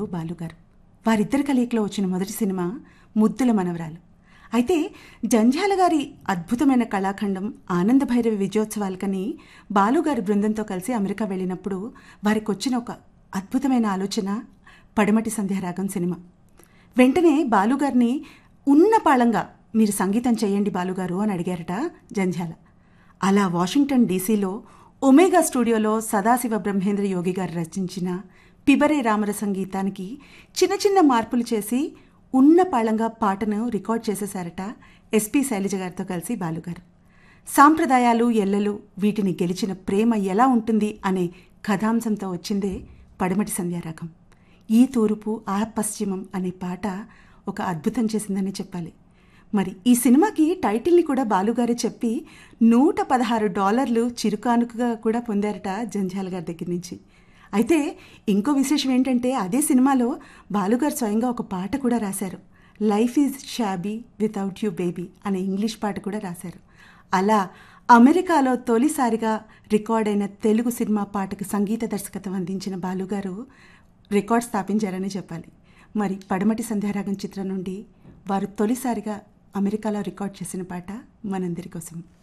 బాలుగారు వారిద్దరి కలయికలో వచ్చిన మొదటి సినిమా ముద్దుల మనవరాలు అయితే జంధ్యాల గారి అద్భుతమైన కళాఖండం ఆనంద భైరవి విజయోత్సవాలకని బాలుగారి బృందంతో కలిసి అమెరికా వెళ్ళినప్పుడు వారికి వచ్చిన ఒక అద్భుతమైన ఆలోచన పడమటి సంధ్యారాగం సినిమా వెంటనే బాలుగారిని ఉన్నపాళంగా మీరు సంగీతం చేయండి బాలుగారు అని అడిగారట జంధ్యాల అలా వాషింగ్టన్ డీసీలో ఒమేగా స్టూడియోలో సదాశివ బ్రహ్మేంద్ర యోగి గారు రచించిన పిబరే రామర సంగీతానికి చిన్న చిన్న మార్పులు చేసి ఉన్నపాళంగా పాటను రికార్డ్ చేసేశారట ఎస్పి శైలజ గారితో కలిసి బాలుగారు సాంప్రదాయాలు ఎల్లలు వీటిని గెలిచిన ప్రేమ ఎలా ఉంటుంది అనే కథాంశంతో వచ్చిందే పడమటి సంధ్యారాగం ఈ తూర్పు ఆ పశ్చిమం అనే పాట ఒక అద్భుతం చేసిందని చెప్పాలి మరి ఈ సినిమాకి టైటిల్ని కూడా బాలుగారే చెప్పి నూట పదహారు డాలర్లు చిరుకానుకగా కూడా పొందారట జంజాల గారి దగ్గర నుంచి అయితే ఇంకో విశేషం ఏంటంటే అదే సినిమాలో బాలుగారు స్వయంగా ఒక పాట కూడా రాశారు life is shabby without you baby అనే ఇంగ్లీష్ పాట కూడా రాశారు అలా అమెరికాలో తొలిసారిగా రికార్డ్ అయిన తెలుగు సినిమా పాటకు సంగీత దర్శకత్వం అందించిన బాలుగారు రికార్డ్ స్థాపించారని చెప్పాలి మరి పడమటి సంధ్యారాగం చిత్రం నుండి వారు తొలిసారిగా అమెరికాలో రికార్డ్ చేసిన పాట మనందరి కోసం